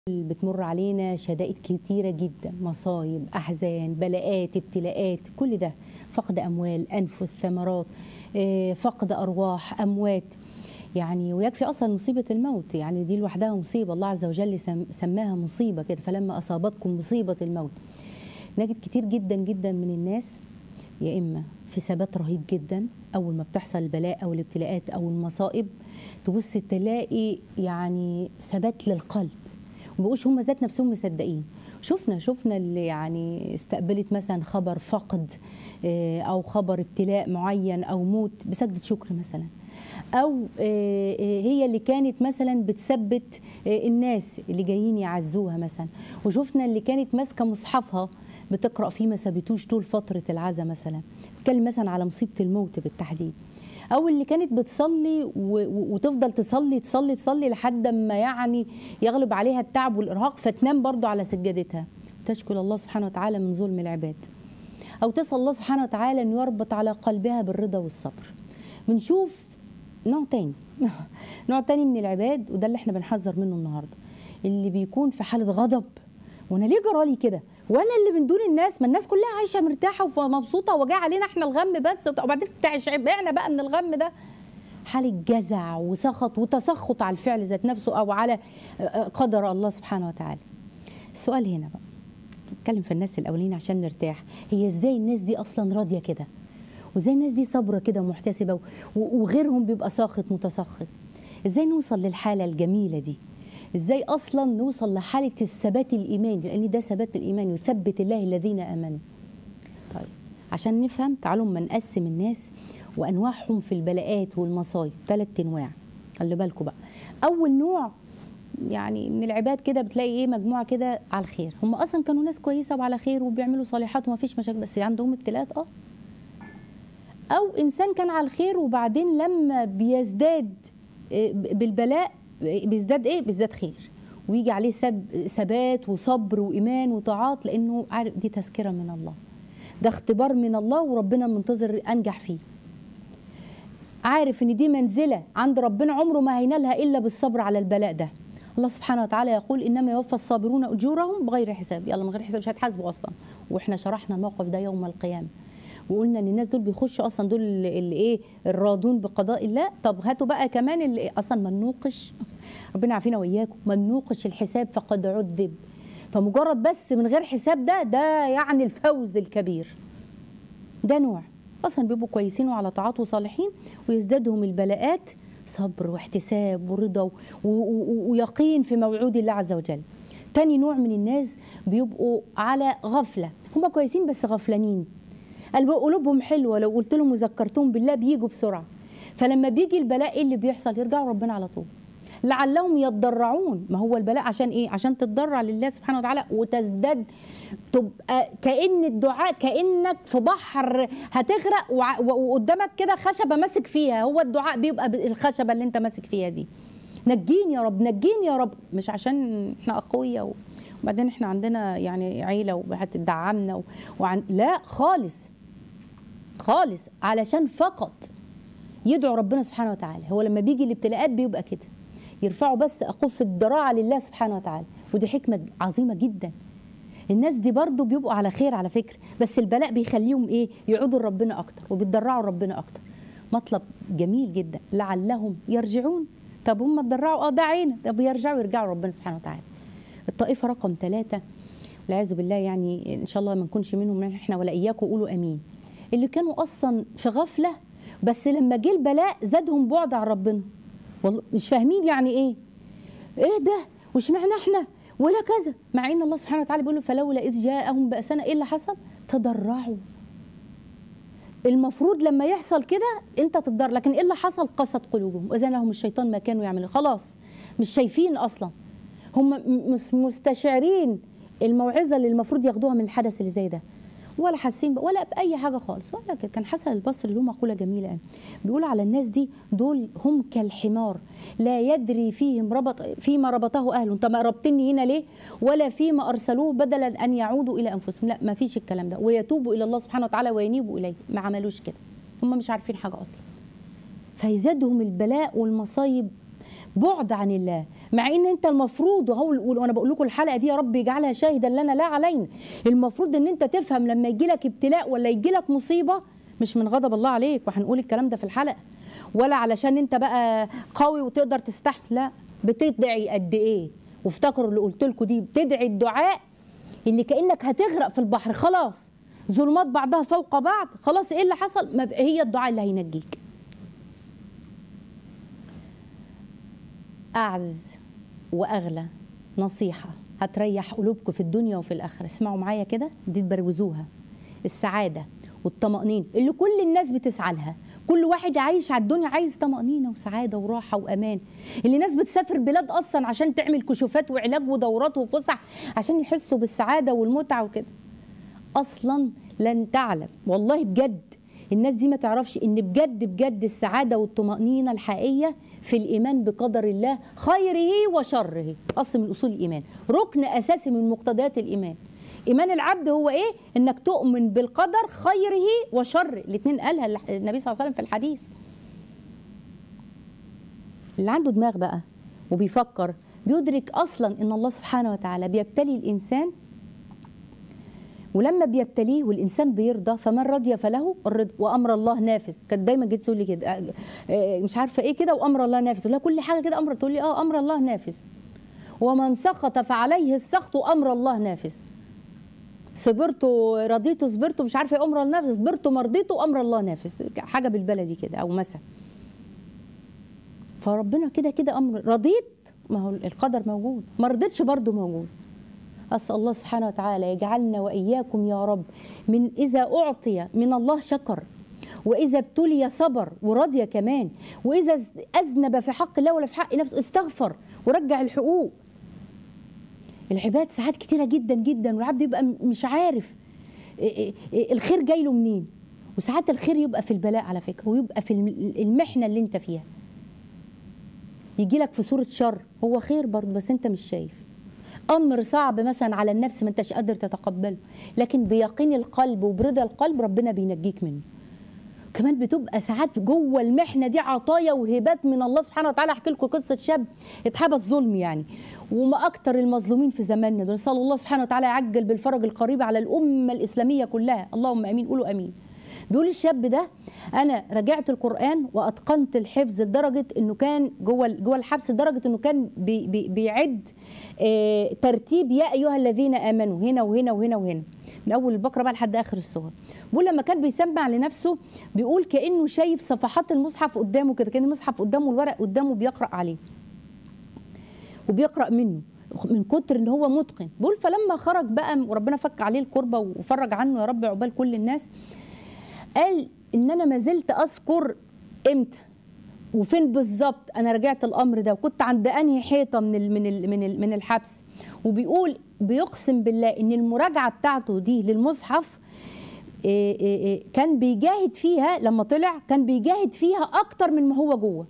بتمر علينا شدائد كتيرة جدا مصايب أحزان بلاءات ابتلاءات كل ده فقد أموال أنفس ثمرات آه، فقد أرواح أموات يعني ويكفي أصلا مصيبة الموت يعني دي لوحدها مصيبة الله عز وجل سم- سماها مصيبة كده فلما أصابتكم مصيبة الموت نجد كتير جدا جدا من الناس يا إما في ثبات رهيب جدا أول ما بتحصل البلاء أو الابتلاءات أو المصائب تبص تلاقي يعني ثبات للقلب ومبقوش هم ذات نفسهم مصدقين شفنا شفنا اللي يعني استقبلت مثلا خبر فقد آه، او خبر ابتلاء معين او موت بسجده شكر مثلا او آه، آه، هي اللي كانت مثلا بتثبت آه، الناس اللي جايين يعزوها مثلا وشفنا اللي كانت ماسكه مصحفها بتقرا فيه ما سابتوش طول فتره العزا مثلا بتكلم مثلا على مصيبه الموت بالتحديد او اللي كانت بتصلي و- و- وتفضل تصلي تصلي تصلي لحد ما يعني يغلب عليها التعب والارهاق فتنام برضو على سجادتها تشكو الله سبحانه وتعالى من ظلم العباد او تسال الله سبحانه وتعالى انه يربط على قلبها بالرضا والصبر بنشوف نوع تاني نوع تاني من العباد وده اللي احنا بنحذر منه النهارده اللي بيكون في حاله غضب وانا ليه جرالي كده وانا اللي من دون الناس ما الناس كلها عايشه مرتاحه ومبسوطه وجاي علينا احنا الغم بس وبعدين بعنا بقى من الغم ده حالة جزع وسخط وتسخط على الفعل ذات نفسه أو على قدر الله سبحانه وتعالى السؤال هنا بقى نتكلم في الناس الأولين عشان نرتاح هي إزاي الناس دي أصلا راضية كده وإزاي الناس دي صابرة كده ومحتسبة و- وغيرهم بيبقى ساخط متسخط إزاي نوصل للحالة الجميلة دي إزاي أصلا نوصل لحالة الثبات الإيماني لأن ده ثبات الإيمان يثبت الله الذين آمنوا طيب عشان نفهم تعالوا ما نقسم الناس وانواعهم في البلاءات والمصايب ثلاث انواع خلي بالكم بقى اول نوع يعني من العباد كده بتلاقي ايه مجموعه كده على الخير هم اصلا كانوا ناس كويسه وعلى خير وبيعملوا صالحات وما فيش مشاكل بس عندهم ابتلاءات اه او انسان كان على الخير وبعدين لما بيزداد آه، بالبلاء آه، بيزداد ايه بيزداد خير ويجي عليه سب ثبات وصبر وايمان وطاعات لانه عارف دي تذكره من الله ده اختبار من الله وربنا منتظر انجح فيه عارف ان دي منزله عند ربنا عمره ما هينالها الا بالصبر على البلاء ده الله سبحانه وتعالى يقول انما يوفى الصابرون اجورهم بغير حساب يلا من غير حساب مش هتحاسبوا اصلا واحنا شرحنا الموقف ده يوم القيامه وقلنا ان الناس دول بيخشوا اصلا دول اللي اللي ايه الراضون بقضاء الله طب هاتوا بقى كمان اللي اصلا ما نوقش ربنا يعافينا واياكم ما نوقش الحساب فقد عذب فمجرد بس من غير حساب ده ده يعني الفوز الكبير ده نوع اصلا بيبقوا كويسين وعلى طاعات وصالحين ويزدادهم البلاءات صبر واحتساب ورضا و- و- و- ويقين في موعود الله عز وجل تاني نوع من الناس بيبقوا على غفله هم كويسين بس غفلانين قلب- قلوبهم حلوه لو قلت لهم وذكرتهم بالله بيجوا بسرعه فلما بيجي البلاء ايه اللي بيحصل يرجعوا ربنا على طول لعلهم يتضرعون ما هو البلاء عشان ايه عشان تتضرع لله سبحانه وتعالى وتزداد تبقى كأن الدعاء كأنك في بحر هتغرق وع- وقدامك كده خشبة ماسك فيها هو الدعاء بيبقى ب- الخشبة اللي انت ماسك فيها دي نجيني يا رب نجيني يا رب مش عشان احنا أقوياء و- وبعدين احنا عندنا يعني عيلة وهتدعمنا و... وعن... لا خالص خالص علشان فقط يدعو ربنا سبحانه وتعالى هو لما بيجي الابتلاءات بيبقى كده يرفعوا بس أقف الضراعة لله سبحانه وتعالى ودي حكمة عظيمة جدا الناس دي برضو بيبقوا على خير على فكرة بس البلاء بيخليهم ايه يعودوا لربنا اكتر وبيتضرعوا لربنا اكتر مطلب جميل جدا لعلهم يرجعون طب هم اتضرعوا اه ده عينا طب يرجعوا يرجعوا ربنا سبحانه وتعالى الطائفة رقم ثلاثة والعياذ بالله يعني ان شاء الله ما نكونش منهم احنا ولا اياكم قولوا امين اللي كانوا اصلا في غفلة بس لما جه البلاء زادهم بعد عن ربنا والله مش فاهمين يعني ايه ايه ده واشمعنى احنا ولا كذا مع ان الله سبحانه وتعالى بيقول له فلولا اذ جاءهم باسنا ايه اللي حصل تضرعوا المفروض لما يحصل كده انت تتضرر لكن ايه اللي حصل قست قلوبهم واذن لهم الشيطان ما كانوا يعملون خلاص مش شايفين اصلا هم م- مش مستشعرين الموعظه اللي المفروض ياخدوها من الحدث اللي زي ده ولا حاسين ب- ولا باي حاجه خالص ولا كده. كان حسن البصري له مقوله جميله قوي بيقول على الناس دي دول هم كالحمار لا يدري فيهم ربط فيما ربطه اهله انت ما ربطني هنا ليه ولا فيما ارسلوه بدلا ان يعودوا الى انفسهم لا ما فيش الكلام ده ويتوبوا الى الله سبحانه وتعالى وينيبوا اليه ما عملوش كده هم مش عارفين حاجه اصلا فيزادهم البلاء والمصايب بعد عن الله مع ان انت المفروض وهو وانا بقول لكم الحلقه دي يا رب يجعلها شاهدا لنا لا علينا المفروض ان انت تفهم لما يجي لك ابتلاء ولا يجي لك مصيبه مش من غضب الله عليك وهنقول الكلام ده في الحلقه ولا علشان انت بقى قوي وتقدر تستحمل لا بتدعي قد ايه وافتكروا اللي قلت لكم دي بتدعي الدعاء اللي كانك هتغرق في البحر خلاص ظلمات بعضها فوق بعض خلاص ايه اللي حصل ما هي الدعاء اللي هينجيك اعز واغلى نصيحه هتريح قلوبكم في الدنيا وفي الاخره اسمعوا معايا كده دي تبروزوها السعاده والطمانينه اللي كل الناس بتسعى لها كل واحد عايش على الدنيا عايز طمأنينة وسعادة وراحة وأمان اللي ناس بتسافر بلاد أصلا عشان تعمل كشوفات وعلاج ودورات وفسح عشان يحسوا بالسعادة والمتعة وكده أصلا لن تعلم والله بجد الناس دي ما تعرفش ان بجد بجد السعاده والطمانينه الحقيقيه في الايمان بقدر الله خيره وشره اصل من اصول الايمان ركن اساسي من مقتضيات الايمان ايمان العبد هو ايه انك تؤمن بالقدر خيره وشره الاثنين قالها النبي صلى الله عليه وسلم في الحديث اللي عنده دماغ بقى وبيفكر بيدرك اصلا ان الله سبحانه وتعالى بيبتلي الانسان ولما بيبتليه والانسان بيرضى فمن رضي فله الرضا وامر الله نافذ كانت دايما جيت تقول لي كده مش عارفه ايه كده وامر الله نافذ لا كل حاجه كده امر تقول لي اه امر الله نافذ ومن سخط فعليه السخط وامر الله نافذ صبرت رضيت صبرت مش عارفه ايه امر الله نافذ صبرت مرضيت وامر الله نافذ حاجه بالبلدي كده او مثل فربنا كده كده امر رضيت ما هو القدر موجود ما رضيتش برضه موجود أسأل الله سبحانه وتعالى يجعلنا وإياكم يا رب من إذا أعطي من الله شكر وإذا ابتلي صبر ورضي كمان وإذا أذنب في حق الله ولا في حق نفسه استغفر ورجع الحقوق العباد ساعات كتيرة جدا جدا والعبد يبقى مش عارف الخير جاي له منين وساعات الخير يبقى في البلاء على فكرة ويبقى في المحنة اللي انت فيها يجي لك في صورة شر هو خير برضه بس انت مش شايف امر صعب مثلا على النفس ما انتش قادر تتقبله لكن بيقين القلب وبرضا القلب ربنا بينجيك منه كمان بتبقى ساعات جوه المحنه دي عطايا وهبات من الله سبحانه وتعالى احكي لكم قصه شاب اتحبس ظلم يعني وما اكتر المظلومين في زماننا دول نسال الله سبحانه وتعالى يعجل بالفرج القريب على الامه الاسلاميه كلها اللهم امين قولوا امين بيقول الشاب ده انا راجعت القران واتقنت الحفظ لدرجه انه كان جوه جوه الحبس لدرجه انه كان بي بي بيعد آه ترتيب يا ايها الذين امنوا هنا وهنا وهنا وهنا من اول البقره بقى لحد اخر السور بيقول لما كان بيسمع لنفسه بيقول كانه شايف صفحات المصحف قدامه كده كان المصحف قدامه الورق قدامه بيقرا عليه وبيقرا منه من كتر ان هو متقن بيقول فلما خرج بقى وربنا فك عليه الكربه وفرج عنه يا رب عقبال كل الناس قال ان انا ما زلت اذكر امتى وفين بالظبط انا رجعت الامر ده وكنت عند انهي حيطه من ال من ال من ال من الحبس وبيقول بيقسم بالله ان المراجعه بتاعته دي للمصحف إيه إيه كان بيجاهد فيها لما طلع كان بيجاهد فيها اكتر من ما هو جوه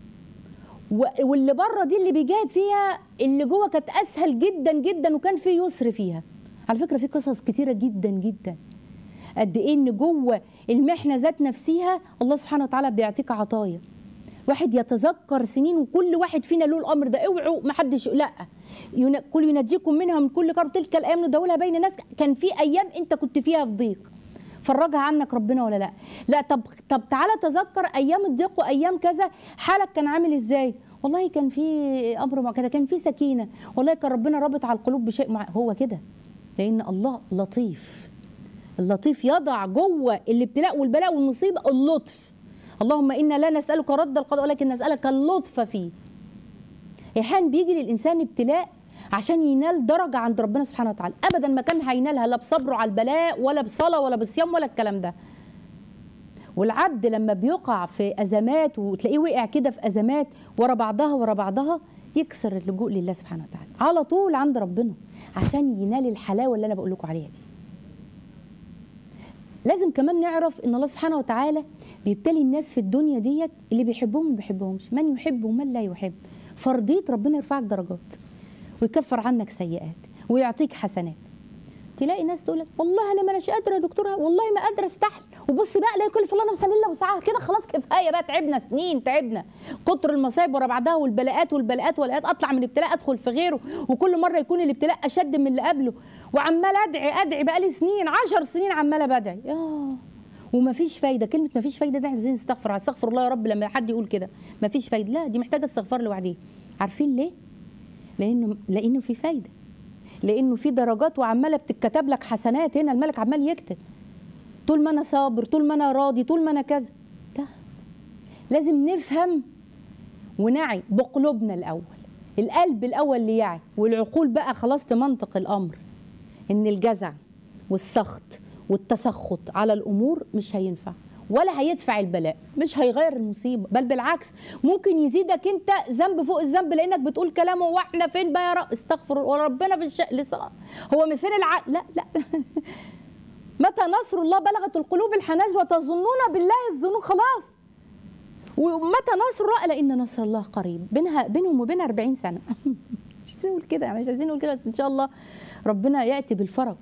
واللي بره دي اللي بيجاهد فيها اللي جوه كانت اسهل جدا جدا وكان في يسر فيها على فكره في قصص كتيره جدا جدا قد ايه ان جوه المحنه ذات نفسها الله سبحانه وتعالى بيعطيك عطايا واحد يتذكر سنين وكل واحد فينا له الامر ده اوعوا ما حدش لا كل ينجيكم منها من كل كرب تلك الايام ندولها بين الناس كان في ايام انت كنت فيها في ضيق فرجها عنك ربنا ولا لا لا طب طب تعالى تذكر ايام الضيق وايام كذا حالك كان عامل ازاي والله كان في امر كده كان في سكينه والله كان ربنا رابط على القلوب بشيء مع هو كده لان الله لطيف اللطيف يضع جوه الابتلاء والبلاء والمصيبه اللطف اللهم انا لا نسالك رد القضاء ولكن نسالك اللطف فيه احيانا بيجي للانسان ابتلاء عشان ينال درجه عند ربنا سبحانه وتعالى ابدا ما كان هينالها لا بصبره على البلاء ولا بصلاه ولا بصيام ولا الكلام ده والعبد لما بيقع في ازمات وتلاقيه وقع كده في ازمات ورا بعضها ورا بعضها يكسر اللجوء لله سبحانه وتعالى على طول عند ربنا عشان ينال الحلاوه اللي انا بقول لكم عليها دي لازم كمان نعرف ان الله سبحانه وتعالى بيبتلي الناس في الدنيا ديت اللي بيحبهم وما بيحبهمش من يحب ومن لا يحب فرضيت ربنا يرفعك درجات ويكفر عنك سيئات ويعطيك حسنات تلاقي ناس تقول لك والله انا ما اناش قادره يا دكتوره والله ما قادره استحمل وبصي بقى لا يكلف الله نفسا الا وسعها كده خلاص كفايه بقى تعبنا سنين تعبنا كتر المصايب ورا بعضها والبلاءات والبلاءات والبلاءات اطلع من ابتلاء ادخل في غيره وكل مره يكون الابتلاء اشد من اللي قبله وعمال ادعي ادعي بقى لي سنين عشر سنين عماله بدعي ياه ومفيش فايده كلمه مفيش فايده ده عايزين نستغفر استغفر الله يا رب لما حد يقول كده مفيش فايده لا دي محتاجه استغفار لوحديها عارفين ليه لانه لانه في فايده لانه في درجات وعماله بتتكتب لك حسنات هنا الملك عمال يكتب طول ما انا صابر طول ما انا راضي طول ما انا كذا ده لازم نفهم ونعي بقلوبنا الاول القلب الاول اللي يعي والعقول بقى خلاص تمنطق الامر ان الجزع والسخط والتسخط على الامور مش هينفع ولا هيدفع البلاء مش هيغير المصيبه بل بالعكس ممكن يزيدك انت ذنب فوق الذنب لانك بتقول كلامه واحنا فين بقى يا رب استغفر وربنا في الشق لسه هو من فين العقل لا لا متى نصر الله بلغت القلوب الحناج وتظنون بالله الظنون خلاص ومتى نصر الله لان نصر الله قريب بينها بينهم وبين 40 سنه مش عايزين نقول كده يعني مش عايزين نقول كده بس ان شاء الله ربنا ياتي بالفرج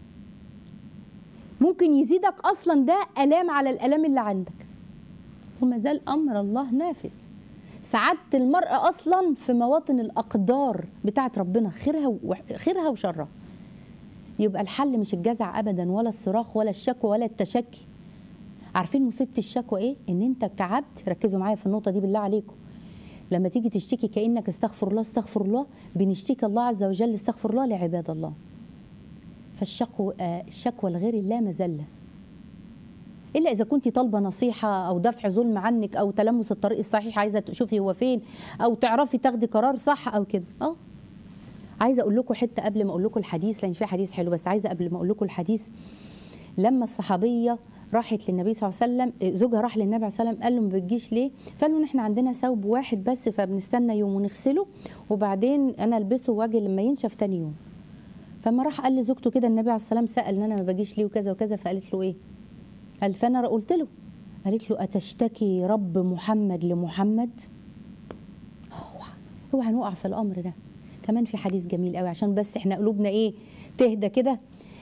ممكن يزيدك اصلا ده الام على الالام اللي عندك وما زال امر الله نافذ سعاده المراه اصلا في مواطن الاقدار بتاعت ربنا خيرها و... خيرها وشرها يبقى الحل مش الجزع ابدا ولا الصراخ ولا الشكوى ولا التشكي عارفين مصيبه الشكوى ايه ان انت كعبد ركزوا معايا في النقطه دي بالله عليكم لما تيجي تشتكي كانك استغفر الله استغفر الله بنشتكي الله عز وجل استغفر الله لعباد الله فالشكوى الشكوى لغير الله مذله الا اذا كنت طالبه نصيحه او دفع ظلم عنك او تلمس الطريق الصحيح عايزه تشوفي هو فين او تعرفي تاخدي قرار صح او كده اه عايزه اقول لكم حته قبل ما اقول لكم الحديث لان في حديث حلو بس عايزه قبل ما اقول لكم الحديث لما الصحابيه راحت للنبي صلى الله عليه وسلم زوجها راح للنبي صلى الله عليه وسلم قال له ما بتجيش ليه؟ فقال له احنا عندنا ثوب واحد بس فبنستنى يوم ونغسله وبعدين انا البسه واجي لما ينشف تاني يوم. فما راح قال لزوجته كده النبي عليه الصلاه والسلام سال ان انا ما باجيش ليه وكذا وكذا فقالت له ايه؟ قال فانا قلت له قالت له اتشتكي رب محمد لمحمد؟ اوعى نقع في الامر ده. كمان في حديث جميل قوي عشان بس احنا قلوبنا ايه تهدى كده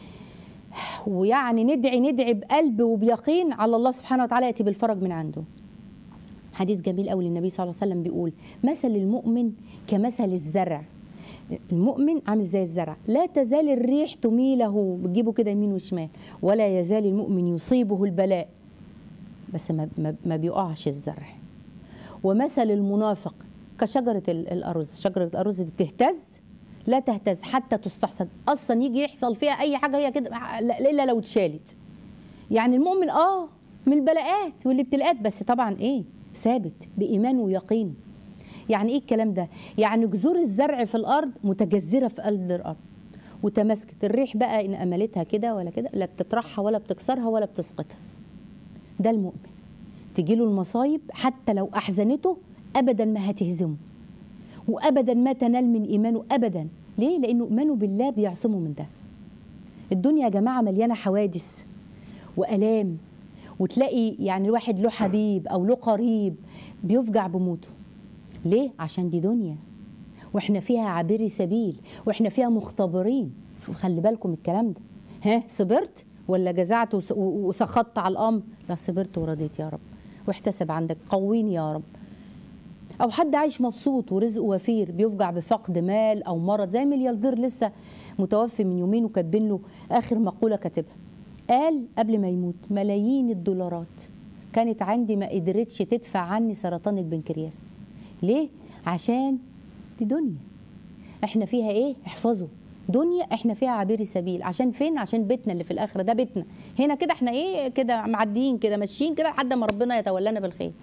ويعني ندعي ندعي بقلب وبيقين على الله سبحانه وتعالى ياتي بالفرج من عنده حديث جميل قوي للنبي صلى الله عليه وسلم بيقول مثل المؤمن كمثل الزرع المؤمن عامل زي الزرع لا تزال الريح تميله بتجيبه كده يمين وشمال ولا يزال المؤمن يصيبه البلاء بس ما, ما بيقعش الزرع ومثل المنافق كشجرة الأرز شجرة الأرز دي بتهتز لا تهتز حتى تستحصد أصلا يجي يحصل فيها أي حاجة هي كده إلا لو اتشالت يعني المؤمن آه من البلاءات والابتلاءات بس طبعا إيه ثابت بإيمان ويقين يعني إيه الكلام ده يعني جذور الزرع في الأرض متجذرة في قلب الأرض وتماسكت الريح بقى إن أملتها كده ولا كده لا بتطرحها ولا بتكسرها ولا بتسقطها ده المؤمن تجيله المصايب حتى لو أحزنته ابدا ما هتهزمه وابدا ما تنال من ايمانه ابدا ليه لانه ايمانه بالله بيعصمه من ده الدنيا يا جماعه مليانه حوادث والام وتلاقي يعني الواحد له حبيب او له قريب بيفجع بموته ليه عشان دي دنيا واحنا فيها عابري سبيل واحنا فيها مختبرين خلي بالكم الكلام ده ها صبرت ولا جزعت وسخطت على الامر لا صبرت ورضيت يا رب واحتسب عندك قويني يا رب او حد عايش مبسوط ورزقه وفير بيفجع بفقد مال او مرض زي ملياردير لسه متوفي من يومين وكاتبين له اخر مقوله كاتبها قال قبل ما يموت ملايين الدولارات كانت عندي ما قدرتش تدفع عني سرطان البنكرياس ليه عشان دي دنيا احنا فيها ايه احفظوا دنيا احنا فيها عبير سبيل عشان فين عشان بيتنا اللي في الاخره ده بيتنا هنا كده احنا ايه كده معديين كده ماشيين كده لحد ما ربنا يتولانا بالخير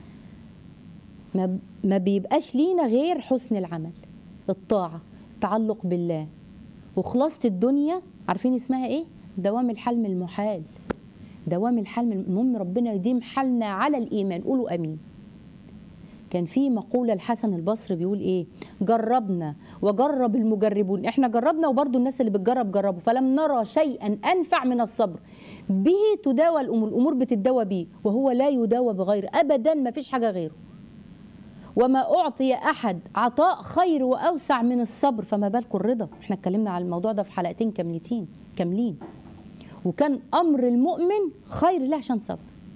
ما ما بيبقاش لينا غير حسن العمل الطاعة التعلق بالله وخلاصة الدنيا عارفين اسمها ايه دوام الحلم المحال دوام الحلم المهم ربنا يديم حالنا على الإيمان قولوا أمين كان في مقولة الحسن البصري بيقول ايه جربنا وجرب المجربون احنا جربنا وبرضو الناس اللي بتجرب جربوا فلم نرى شيئا أنفع من الصبر به تداوى الأمور الأمور بتتداوى به وهو لا يداوى بغير أبدا ما فيش حاجة غيره وما أعطي أحد عطاء خير وأوسع من الصبر فما بالكم الرضا احنا اتكلمنا على الموضوع ده في حلقتين كاملتين كاملين وكان أمر المؤمن خير له عشان صبر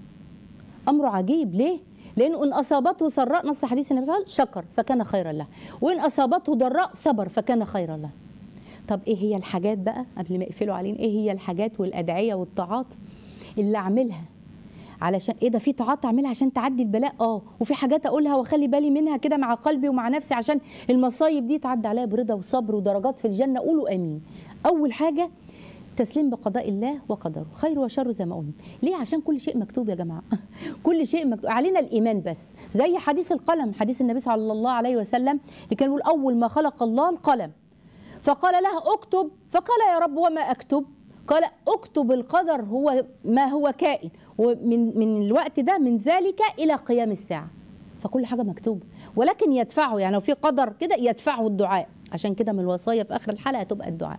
امره عجيب ليه لانه ان اصابته سراء نص حديث النبي صلى الله عليه وسلم شكر فكان خيرا له وان اصابته ضراء صبر فكان خيرا له طب ايه هي الحاجات بقى قبل ما يقفلوا علينا ايه هي الحاجات والادعيه والطاعات اللي اعملها علشان ايه ده في طاعات اعملها عشان تعدي البلاء اه وفي حاجات اقولها واخلي بالي منها كده مع قلبي ومع نفسي عشان المصايب دي تعدي عليا برضا وصبر ودرجات في الجنه قولوا امين اول حاجه تسليم بقضاء الله وقدره خير وشر زي ما قلنا ليه عشان كل شيء مكتوب يا جماعه كل شيء مكتوب علينا الايمان بس زي حديث القلم حديث النبي صلى الله عليه وسلم اللي كان يقول اول ما خلق الله القلم فقال له اكتب فقال يا رب وما اكتب قال اكتب القدر هو ما هو كائن ومن من الوقت ده من ذلك الى قيام الساعه فكل حاجه مكتوبه ولكن يدفعه يعني لو في قدر كده يدفعه الدعاء عشان كده من الوصايا في اخر الحلقه تبقى الدعاء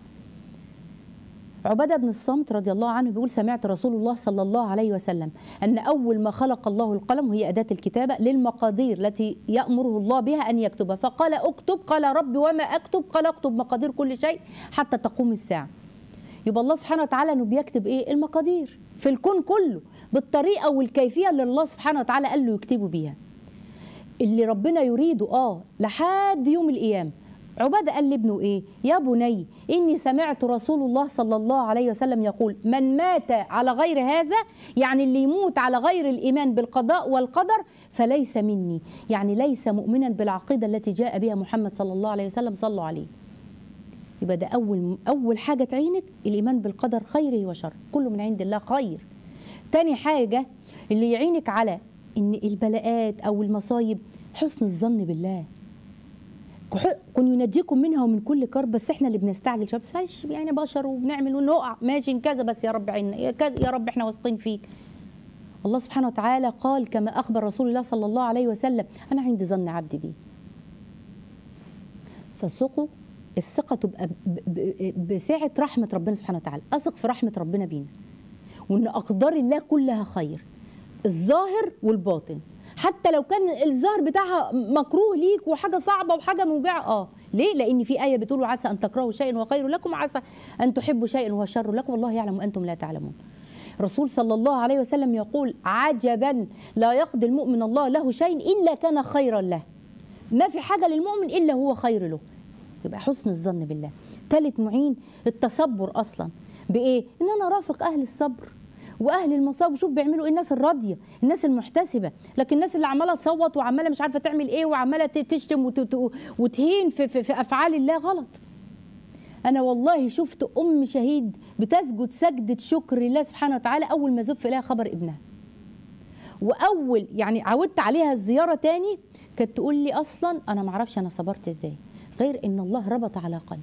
عبادة بن الصامت رضي الله عنه بيقول سمعت رسول الله صلى الله عليه وسلم أن أول ما خلق الله القلم وهي أداة الكتابة للمقادير التي يأمره الله بها أن يكتبها فقال اكتب قال رب وما أكتب قال اكتب مقادير كل شيء حتى تقوم الساعة يبقى الله سبحانه وتعالى أنه بيكتب إيه المقادير في الكون كله بالطريقة والكيفية اللي الله سبحانه وتعالى قال له يكتبوا بيها اللي ربنا يريده اه لحد يوم القيامه عبادة قال لابنه ايه يا بني اني سمعت رسول الله صلى الله عليه وسلم يقول من مات على غير هذا يعني اللي يموت على غير الايمان بالقضاء والقدر فليس مني يعني ليس مؤمنا بالعقيده التي جاء بها محمد صلى الله عليه وسلم صلوا عليه يبقى ده اول اول حاجه تعينك الايمان بالقدر خيره وشره كله من عند الله خير تاني حاجه اللي يعينك على ان البلاءات او المصايب حسن الظن بالله كن ينجيكم منها ومن كل كرب بس احنا اللي بنستعجل شويه بس معلش يعني بشر وبنعمل ونقع ماشي كذا بس يا رب عنا يا كذا يا رب احنا واثقين فيك الله سبحانه وتعالى قال كما اخبر رسول الله صلى الله عليه وسلم انا عندي ظن عبدي بي فالثقوا الثقه تبقى بسعه رحمه ربنا سبحانه وتعالى اثق في رحمه ربنا بينا وان اقدار الله كلها خير الظاهر والباطن حتى لو كان الظاهر بتاعها مكروه ليك وحاجه صعبه وحاجه موجعه اه ليه لان في ايه بتقول عسى ان تكرهوا شيئا وخير لكم وعسى ان تحبوا شيئا وهو شر لكم والله يعلم وانتم لا تعلمون الرسول صلى الله عليه وسلم يقول عجبا لا يقضي المؤمن الله له شيء الا كان خيرا له ما في حاجه للمؤمن الا هو خير له يبقى حسن الظن بالله ثالث معين التصبر اصلا بايه ان انا رافق اهل الصبر واهل المصاب وشوف بيعملوا ايه الناس الراضيه الناس المحتسبه لكن الناس اللي عماله تصوت وعماله مش عارفه تعمل ايه وعماله تشتم وتهين في, في, في افعال الله غلط انا والله شفت ام شهيد بتسجد سجده شكر لله سبحانه وتعالى اول ما زف لها خبر ابنها واول يعني عودت عليها الزياره تاني كانت تقول لي اصلا انا ما اعرفش انا صبرت ازاي غير ان الله ربط على قلبي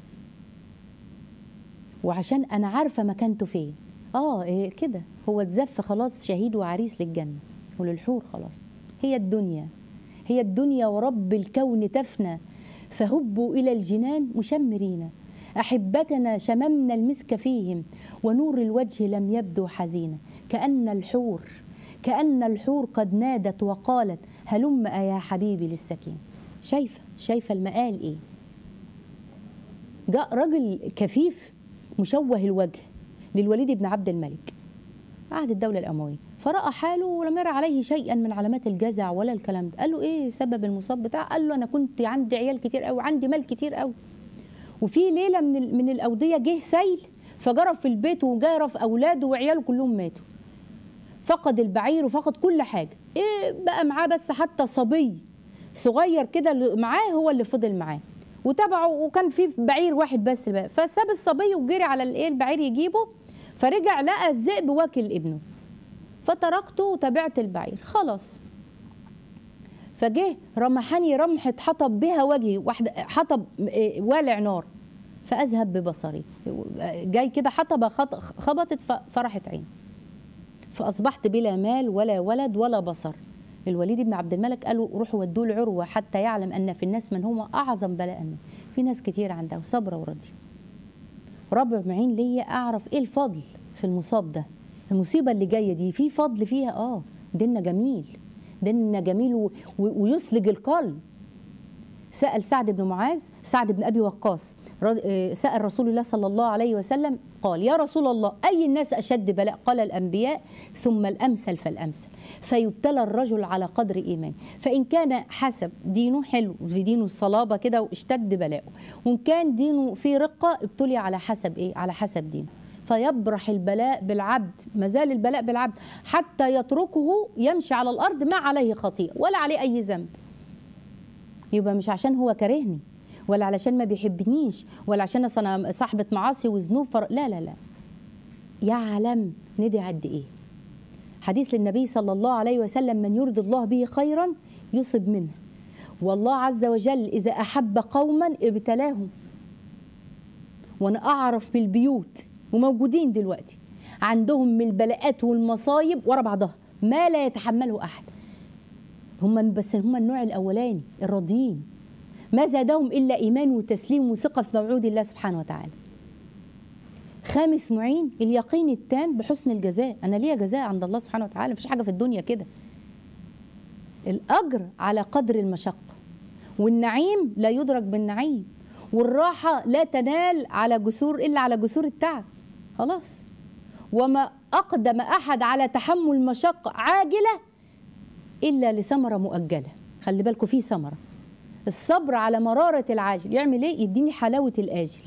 وعشان انا عارفه مكانته فين اه إيه كده هو اتزف خلاص شهيد وعريس للجنه وللحور خلاص هي الدنيا هي الدنيا ورب الكون تفنى فهبوا الى الجنان مشمرين احبتنا شممنا المسك فيهم ونور الوجه لم يبدو حزينا كان الحور كان الحور قد نادت وقالت هلم يا حبيبي للسكين شايفه شايفه المقال ايه جاء رجل كفيف مشوه الوجه للوليد بن عبد الملك عهد الدولة الأموية فرأى حاله ولم يرى عليه شيئا من علامات الجزع ولا الكلام ده قال له ايه سبب المصاب بتاعه قال له انا كنت عندي عيال كتير قوي عندي مال كتير قوي وفي ليله من من الاوديه جه سيل فجرى في البيت وجرى في اولاده وعياله كلهم ماتوا فقد البعير وفقد كل حاجه ايه بقى معاه بس حتى صبي صغير كده معاه هو اللي فضل معاه وتبعه وكان في بعير واحد بس بقى فساب الصبي وجري على الايه البعير يجيبه فرجع لقى الذئب واكل ابنه فتركته وتبعت البعير خلاص فجه رمحني رمحة حطب بها وجهي واحدة حطب والع نار فأذهب ببصري جاي كده حطبة خبطت فرحت عين فأصبحت بلا مال ولا ولد ولا بصر الوليد بن عبد الملك قالوا روحوا ودوه العروة حتى يعلم أن في الناس من هو أعظم بلاء منه في ناس كتير عندها وصبرة وراضية ربع معين ليا أعرف إيه الفضل في المصاب ده المصيبة اللي جاية دي في فضل فيها آه ديننا جميل ديننا جميل و... و... ويسلج القلب سأل سعد بن معاذ سعد بن أبي وقاص رد- آه، سأل رسول الله صلى الله عليه وسلم قال يا رسول الله أي الناس أشد بلاء قال الأنبياء ثم الأمثل فالأمثل فيبتلى الرجل على قدر إيمانه فإن كان حسب دينه حلو في دينه الصلابة كده واشتد بلاءه وإن كان دينه فيه رقة ابتلي على حسب إيه على حسب دينه فيبرح البلاء بالعبد ما زال البلاء بالعبد حتى يتركه يمشي على الأرض ما عليه خطيئة ولا عليه أي ذنب يبقى مش عشان هو كارهني ولا علشان ما بيحبنيش ولا عشان أصل انا صاحبه معاصي وذنوب فر... لا لا لا يعلم ندي قد ايه حديث للنبي صلى الله عليه وسلم من يرد الله به خيرا يصب منه والله عز وجل اذا احب قوما ابتلاهم وانا اعرف من البيوت وموجودين دلوقتي عندهم من البلاءات والمصايب ورا بعضها ما لا يتحمله احد هم بس هم النوع الاولاني الراضيين ما زادهم الا ايمان وتسليم وثقه في موعود الله سبحانه وتعالى خامس معين اليقين التام بحسن الجزاء انا ليا جزاء عند الله سبحانه وتعالى مفيش حاجه في الدنيا كده الاجر على قدر المشقه والنعيم لا يدرك بالنعيم والراحه لا تنال على جسور الا على جسور التعب خلاص وما اقدم احد على تحمل مشقه عاجله الا لثمره مؤجله خلي بالكم في ثمره الصبر على مراره العاجل يعمل ايه يديني حلاوه الاجل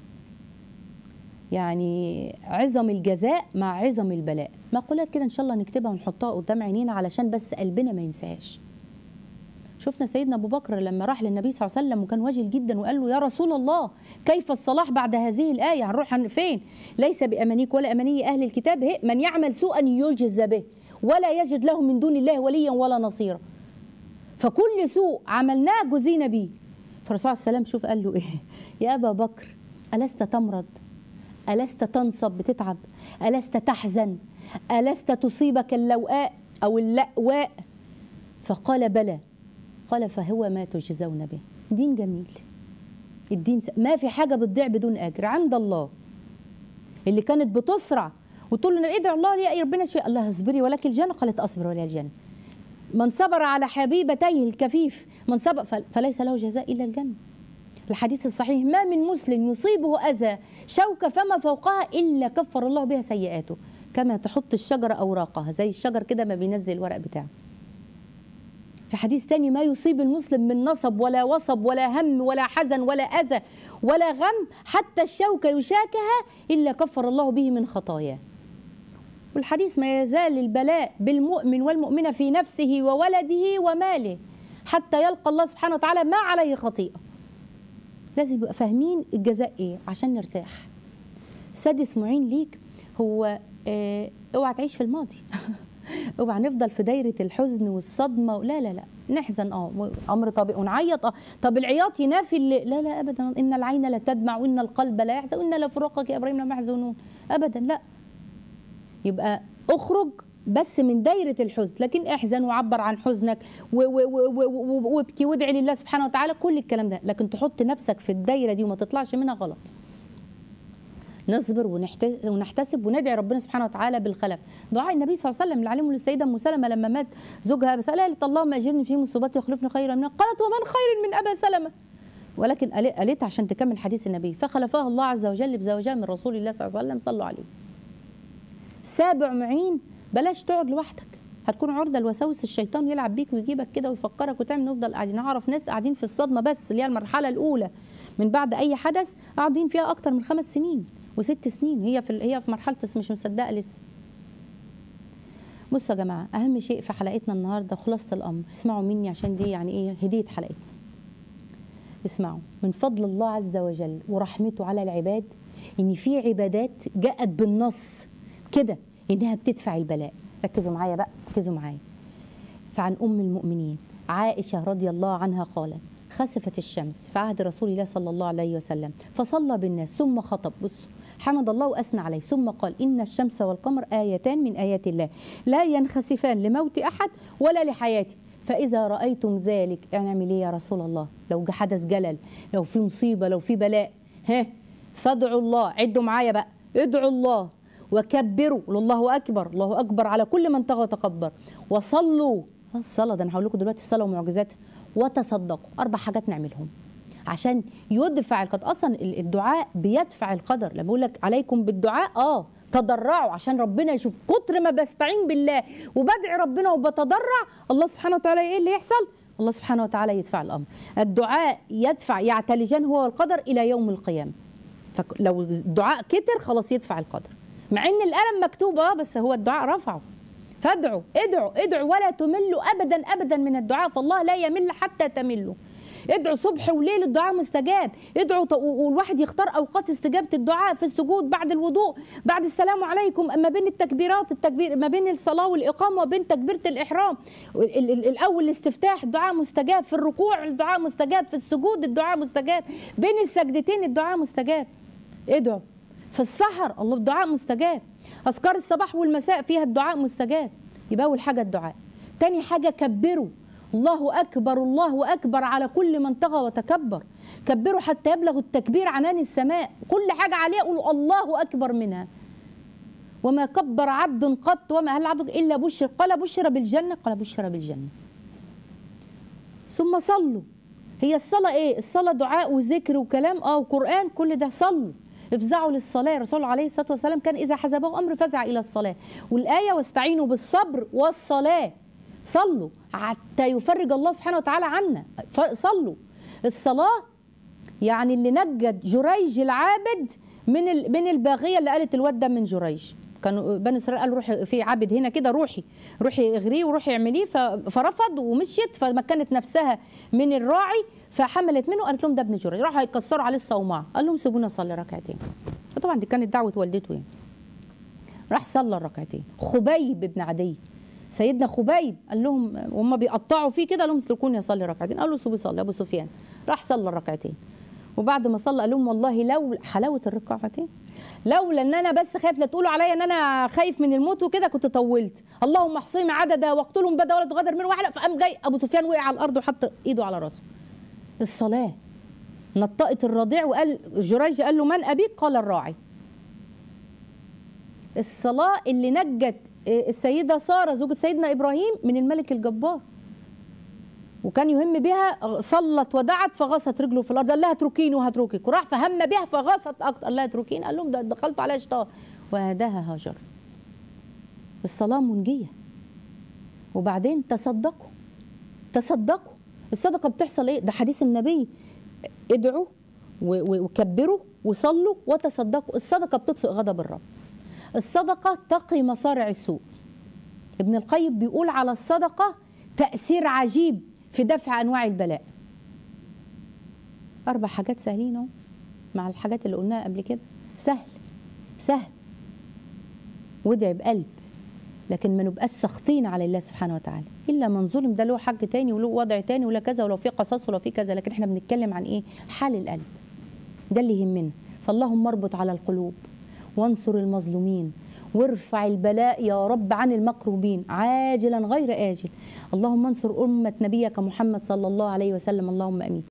يعني عظم الجزاء مع عظم البلاء مقولات كده ان شاء الله نكتبها ونحطها قدام عينينا علشان بس قلبنا ما ينساهاش شفنا سيدنا ابو بكر لما راح للنبي صلى الله عليه وسلم وكان وجل جدا وقال له يا رسول الله كيف الصلاح بعد هذه الايه هنروح عن- فين ليس بامانيك ولا اماني اهل الكتاب هي من يعمل سوءا يجزى به ولا يجد له من دون الله وليا ولا نصيرا فكل سوء عملناه جزينا بيه فالرسول عليه السلام شوف قال له ايه يا ابا بكر الست تمرض ألست تنصب بتتعب ألست تحزن ألست تصيبك اللوءاء أو اللأواء فقال بلى قال فهو ما تجزون به دين جميل الدين س... ما في حاجة بتضيع بدون أجر عند الله اللي كانت بتسرع وتقول له ادعي الله يا ربنا يشفي الله اصبري ولك الجنة قالت أصبر ولا الجنة من صبر على حبيبتيه الكفيف من صبر فل- فليس له جزاء إلا الجنة الحديث الصحيح ما من مسلم يصيبه أذى شوكة فما فوقها إلا كفر الله بها سيئاته كما تحط الشجرة أوراقها زي الشجر كده ما بينزل الورق بتاعه في حديث تاني ما يصيب المسلم من نصب ولا وصب ولا هم ولا حزن ولا أذى ولا غم حتى الشوكة يشاكها إلا كفر الله به من خطاياه والحديث ما يزال البلاء بالمؤمن والمؤمنة في نفسه وولده وماله حتى يلقى الله سبحانه وتعالى ما عليه خطيئة لازم يبقى فاهمين الجزاء ايه عشان نرتاح سادس معين ليك هو آه اوعى تعيش في الماضي اوعى نفضل في دايره الحزن والصدمه لا لا لا نحزن اه امر طبيعي ونعيط اه طب العياط ينافي اللي لا لا ابدا ان العين لا تدمع وان القلب لا يحزن وان لفراقك يا ابراهيم لمحزونون ابدا لا يبقى اخرج بس من دايرة الحزن لكن احزن وعبر عن حزنك و- و- و- و- وابكي وادعي لله سبحانه وتعالى كل الكلام ده لكن تحط نفسك في الدايرة دي وما تطلعش منها غلط نصبر ونحت- ونحتسب وندعي ربنا سبحانه وتعالى بالخلف دعاء النبي صلى الله عليه وسلم اللي علمه للسيدة أم سلمة لما مات زوجها أبا سلمة قالت اللهم أجرني في مصيبتي واخلفني خيرا منها قالت ومن خير من أبا سلمة ولكن قال- قالت عشان تكمل حديث النبي فخلفها الله عز وجل بزوجها من رسول الله صلى الله عليه وسلم صلوا عليه سابع معين بلاش تقعد لوحدك هتكون عرضه لوساوس الشيطان يلعب بيك ويجيبك كده ويفكرك وتعمل نفضل قاعدين اعرف ناس قاعدين في الصدمه بس اللي هي المرحله الاولى من بعد اي حدث قاعدين فيها اكتر من خمس سنين وست سنين هي في هي في مرحله مش مصدقه لسه بصوا يا جماعه اهم شيء في حلقتنا النهارده خلاصه الامر اسمعوا مني عشان دي يعني ايه هديه حلقتنا اسمعوا من فضل الله عز وجل ورحمته على العباد ان في عبادات جاءت بالنص كده انها بتدفع البلاء ركزوا معايا بقى ركزوا معايا فعن ام المؤمنين عائشه رضي الله عنها قالت خسفت الشمس في عهد رسول الله صلى الله عليه وسلم فصلى بالناس ثم خطب بصوا حمد الله واثنى عليه ثم قال ان الشمس والقمر ايتان من ايات الله لا ينخسفان لموت احد ولا لحياته فاذا رايتم ذلك اعمل ايه يا رسول الله لو حدث جلل لو في مصيبه لو في بلاء ها فادعوا الله عدوا معايا بقى ادعوا الله وكبروا قولوا الله اكبر الله اكبر على كل من طغى وتكبر وصلوا الصلاه ده انا هقول لكم دلوقتي الصلاه ومعجزاتها وتصدقوا اربع حاجات نعملهم عشان يدفع القدر اصلا الدعاء بيدفع القدر لما بقول لك عليكم بالدعاء اه تضرعوا عشان ربنا يشوف كتر ما بستعين بالله وبدعي ربنا وبتضرع الله سبحانه وتعالى ايه اللي يحصل الله سبحانه وتعالى يدفع الامر الدعاء يدفع يعتلجان هو القدر الى يوم القيامه فلو الدعاء كتر خلاص يدفع القدر مع ان الالم مكتوب اه بس هو الدعاء رفعه فادعوا ادعوا ادعوا ولا تملوا ابدا ابدا من الدعاء فالله لا يمل حتى تملوا ادعوا صبح وليل الدعاء مستجاب ادعوا والواحد يختار اوقات استجابه الدعاء في السجود بعد الوضوء بعد السلام عليكم ما بين التكبيرات التكبير ما بين الصلاه والاقامه وبين تكبيره الاحرام الاول الاستفتاح الدعاء مستجاب في الركوع الدعاء مستجاب في السجود الدعاء مستجاب بين السجدتين الدعاء مستجاب ادعوا في السحر الله الدعاء مستجاب اذكار الصباح والمساء فيها الدعاء مستجاب يبقى اول حاجه الدعاء تاني حاجه كبروا الله أكبر الله أكبر على كل من طغى وتكبر كبروا حتى يبلغ التكبير عنان السماء كل حاجة عليه قولوا الله أكبر منها وما كبر عبد قط وما هل عبد إلا بشر قال بشر بالجنة قال بشر بالجنة ثم صلوا هي الصلاة إيه الصلاة دعاء وذكر وكلام آه وقرآن كل ده صلوا افزعوا للصلاة الرسول عليه الصلاة والسلام كان إذا حزبه أمر فزع إلى الصلاة والآية واستعينوا بالصبر والصلاة صلوا حتى يفرج الله سبحانه وتعالى عنا صلوا الصلاة يعني اللي نجد جريج العابد من من الباغية اللي قالت الواد ده من جريج كانوا بني اسرائيل قالوا روحي في عابد هنا كده روحي روحي اغريه وروحي اعمليه فرفض ومشيت فمكنت نفسها من الراعي فحملت منه قالت لهم ده ابن جريج راحوا هيكسروا عليه الصومعه قال لهم سيبونا نصلي ركعتين طبعا دي كانت دعوه والدته يعني راح صلى الركعتين خبيب بن عدي سيدنا خبيب قال لهم وهم بيقطعوا فيه كده قال لهم اتركوني اصلي ركعتين قالوا سيبوا صلي ابو سفيان راح صلى الركعتين وبعد ما صلى قال لهم والله لو حلاوه الركعتين لولا ان انا بس خايف لا تقولوا عليا ان انا خايف من الموت وكده كنت طولت اللهم احصيهم عددا واقتلهم بدا ولا تغادر من واحد فقام جاي ابو سفيان وقع على الارض وحط ايده على راسه الصلاه نطقت الرضيع وقال جريج قال له من ابيك قال الراعي الصلاه اللي نجت السيدة سارة زوجة سيدنا إبراهيم من الملك الجبار وكان يهم بها صلت ودعت فغصت رجله في الارض قال لها اتركيني وهتركك وراح فهم بها فغصت اكتر قال لها اتركيني قال لهم ده دخلت عليها شيطان وهداها هاجر الصلاه منجيه وبعدين تصدقوا تصدقوا الصدقه بتحصل ايه ده حديث النبي ادعوا وكبروا وصلوا وتصدقوا الصدقه بتطفئ غضب الرب الصدقه تقي مصارع السوء ابن القيم بيقول على الصدقه تاثير عجيب في دفع انواع البلاء اربع حاجات سهلين اهو مع الحاجات اللي قلناها قبل كده سهل سهل وادعي بقلب لكن ما نبقاش ساخطين على الله سبحانه وتعالى الا من ظلم ده له حق تاني وله وضع تاني ولا كذا ولو في قصاص ولو في كذا لكن احنا بنتكلم عن ايه حال القلب ده اللي يهمنا فاللهم اربط على القلوب وانصر المظلومين وارفع البلاء يا رب عن المكروبين عاجلا غير آجل اللهم انصر أمة نبيك محمد صلى الله عليه وسلم اللهم أمين